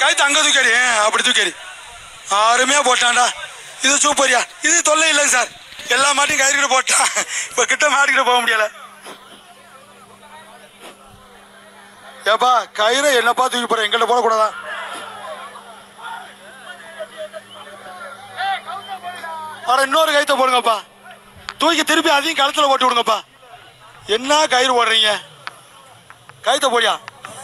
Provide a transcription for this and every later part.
கைத்து அங்க தூக்கி அடி ஆ, அப்படி தூக்கி அடி அருமையா போட்டான்டா இது சூப்பர்யா இது தொல்லை இல்லைங்க சார் எல்லா மாட்டையும் கயிறு போட்டான் இப்ப கிட்ட மாட்டிக்கிட்ட போக முடியல ஏப்பா கயிறை என்னப்பா தூக்கி போற எங்கிட்ட போடக்கூடாதா அட இன்னொரு கயித்தை போடுங்கப்பா தூக்கி திருப்பி அதையும் கழுத்துல போட்டு விடுங்கப்பா என்ன கயிறு போடுறீங்க கயித்தை போடியா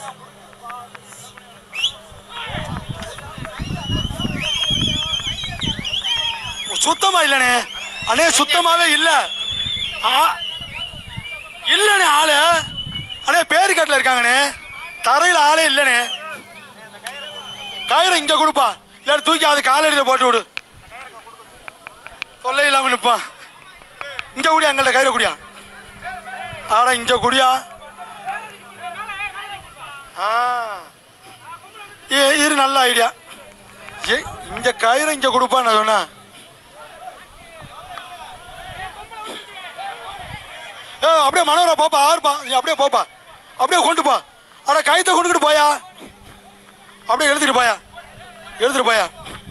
சுத்தமா இல்லனே அண்ணே சுத்தமாவே இல்ல ஆ, இல்லனே ஆளு அண்ணே பேரு கட்டில இருக்காங்கண்ணே தரையில ஆளே இல்லனே கயிறை இங்க கொடுப்பா இல்லாட்டி தூக்கி அது காலடியில போட்டு விடு தொல்லை இல்லாம நிப்பான் இங்க குடியா எங்கள்ட்ட கயிறு குடியா ஆட இங்க குடியா ஆ இ- இரு நல்ல ஐடியா ஏ இங்க கயிறை இங்க கொடுப்பா நான் சொன்னா ஏ அப்படியே மனோரா போப்பா ஆறுப்பா நீ அப்படியே போப்பா அப்படியே கொண்டு போ அட கயித்தை கொண்டுக்கிட்டு போயா அப்படியே எழுதிட்டு போயா எழுதிட்டு போயா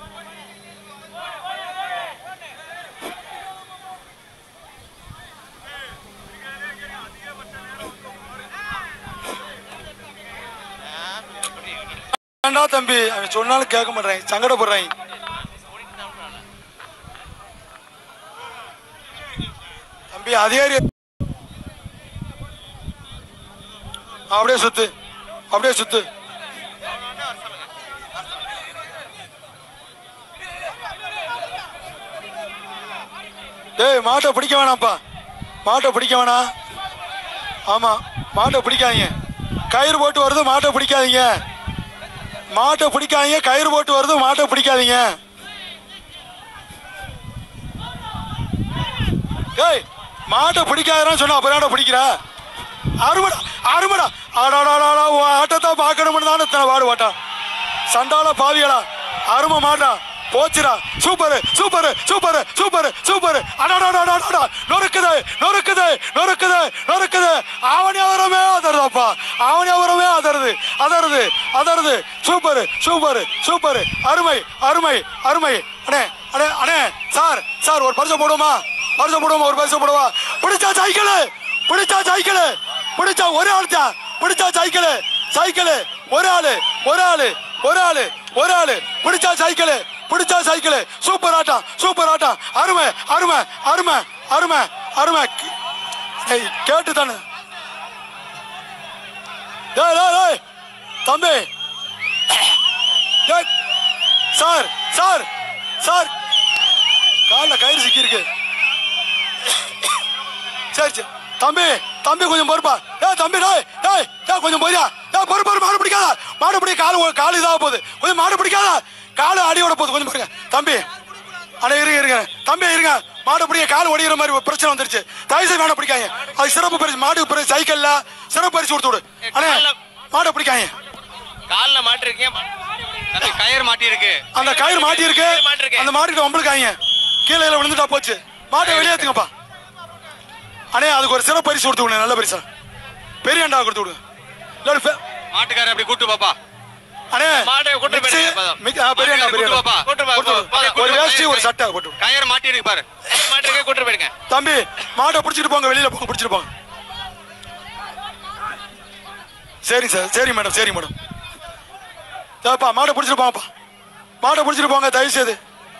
வேண்டா தம்பி அவன் சொன்னாலும் கேட்க மாட்டேன் சங்கடப்படுறாங்க தம்பி அதிகாரி அப்படியே சுத்து அப்படியே சுத்து டேய் மாட்டை பிடிக்க வேணாம்ப்பா மாட்டை பிடிக்க வேணாம் ஆமா மாட்டை பிடிக்காதீங்க கயிறு போட்டு வருது மாட்டை பிடிக்காதீங்க மாட்டை பிடிக்காதீங்க கயிறு போட்டு வருது மாட்டை பிடிக்காதீங்க ஏய் மாட்டை பிடிக்காதன்னு சொன்னா அப்புறம் ஏன்டா பிடிக்கிற அருமடா அருமடா ஆடாடாடா ஆட்டத்தை பார்க்கணும்னு தானே இத்தனை பாடு பாட்டா சண்டால பாவியடா அருமை மாட்டா போச்சுடா super super super super super அடாடாடாடாடா நொறுக்குது நொறுக்குது நொறுக்குது நொறுக்குது ஆவணியாவரமே அதருதாப்பா ஆவணியாவரமே அதருது அதருது அதருது சூப்பர் சூப்பர் சூப்பர் அருமை அருமை அருமை அண்ணே அண்ணே அண்ணே சார் சார் ஒரு பரிசை போடுவோமா பரிசை போடுவோமா ஒரு பரிசை போடுவா பிடிச்சா சைக்கிள் பிடிச்சா சைக்கிள் பிடிச்சா ஒரு ஆள் தான் பிடிச்சா சைக்கிள் சைக்கிள் ஒரு ஆளு ஒரு ஆளு ஒரு ஆளு ஒரு ஆளு பிடிச்சா சைக்கிள் பிடிச்சா சைக்கிள் சூப்பர் ஆட்டம் சூப்பர் ஆட்டம் அருமை அருமை அருமை அருமை அருமை ஏய், கேட்டு தானே டேய் டேய் டேய் தம்பி டேய், சார் சார் சார் காலில் கயிறு சிக்கியிருக்கு சரி சரி தம்பி தம்பி கொஞ்சம் பொறுப்பா ஏ தம்பி டேய் டேய் டேய் கொஞ்சம் போறியா டேய் பொறு பொறு மாடு பிடிக்காத மாடு பிடி கால் ஒ- கால் இதாக போகுது கொஞ்சம் மாடு பிடிக்காத கால் அடியோட போகுது கொஞ்சம் பாருங்க தம்பி அட இருங்க இருங்க தம்பி இருங்க மாடு பிடிக்க கால் ஒடிகிற மாதிரி ஒரு பிரச்சனை வந்துருச்சு தயவு செய்து மாடை பிடிக்காங்க அது சிறப்பு பரிசு மாடு பரிசு சைக்கிள்ல சிறப்பு பரிசு கொடுத்து விடு அண்ணே மாடை பிடிக்காங்க கால்ல மாட்டிருக்கீங்க தம்பி கயிறு மாட்டி இருக்கு அந்த கயிறு மாட்டி இருக்கு கயிறு மாட்டிருக்கு. அந்த மாட்டிட்டு வம்பளுக்காங்க கீழே கீழே விழுந்துட்டா போச்சு மாட்டை வெளியேத்துங்கப்பா அண்ணே அதுக்கு ஒரு சிறப்பு பரிசு கொடுத்து விடுங்க நல்ல பரிசா பெரிய அண்டா கொடுத்து விடுங்க இல்லாட்டி பெ- மாட்டுக்காரர் அப்படி கூட்டு பாப்பா அண்ணே மாட்டை கூட்டு மிக்ஸி, போயிடுங்க, போதும். மிக்- ஆ, பெரிய அண்டா பெரிய கூட்டு அண்டா. வாப்பா, கூட்டு வா, கொடுத்து விடு. போதும், ஒரு கூட்டு வேஷ்டி வா. ஒரு சட்டை போட்டு விடு. கயிறு மாட்டி இருக்கு பாரு மாட்டிருக்கே கூட்டு போயிடுங்க தம்பி மாட்டை பிடிச்சிட்டு போங்க வெளியில போங்க பிடிச்சிட்டு போங்க சரி சார் சரி மேடம் சரி மேடம் ஏப்பா மாட்டை பிடிச்சிட்டு போங்கப்பா மாட்டை பிடிச்சிட்டு போங்க தயவு செய்து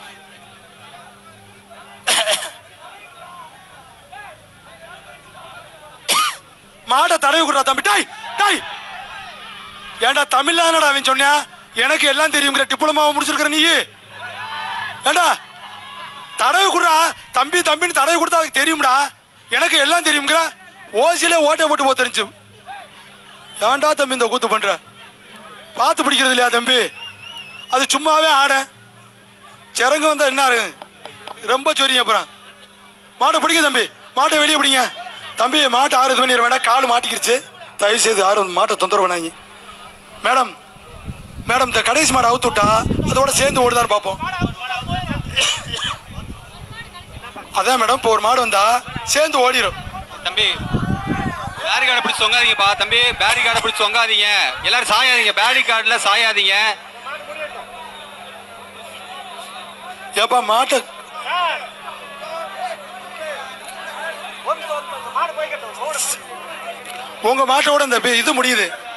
மாட்டை தடவி கொடுறா தம்பி டாய் டாய் ஏன்டா தமிழ்ல தானடா அவன் சொன்னியா எனக்கு எல்லாம் தெரியுங்கிற டிப்ளமாவை முடிச்சிருக்கிற நீ ஏண்டா தடவை கொடுறா தம்பி தம்பின்னு தடவை கொடுத்தா அதுக்கு தெரியும்டா எனக்கு எல்லாம் தெரியுங்கிற ஓசியிலே ஓட்டை போட்டு போ தெரிஞ்சு ஏன்டா தம்பி இந்த கூத்து பண்ற பார்த்து பிடிக்கிறது இல்லையா தம்பி அது சும்மாவே ஆட சிறங்கு வந்தா என்ன ஆகும்? ரொம்ப சொரிங்க அப்புறம் மாட்டை பிடிங்க தம்பி மாட்டை வெளியே பிடிங்க தம்பி மாட்டை ஆறு பண்ணிட வேண்டாம் கால் மாட்டிக்கிருச்சு தயவு செய்து ஆறு மாட்டை தொந்தரவு பண்ணாங்க மேடம் மேடம் இந்த கடைசி மாடை அவுத்து விட்டா அதோட சேர்ந்து ஓடுதான்னு பார்ப்போம் அதான் மேடம் இப்போ ஒரு மாடு வந்தா சேர்ந்து ஓடிடும் தம்பி பேரிகார்டை பிடிச்சி தொங்காதீங்கப்பா தம்பி பேரிகார்டை பிடிச்சி தொங்காதீங்க எல்லாரும் சாயாதீங்க பேரிகார்டில் சாயாதீங்க ஏப்பா மாட்டை உங்க மாட்டோட இந்த பே- இது முடியுது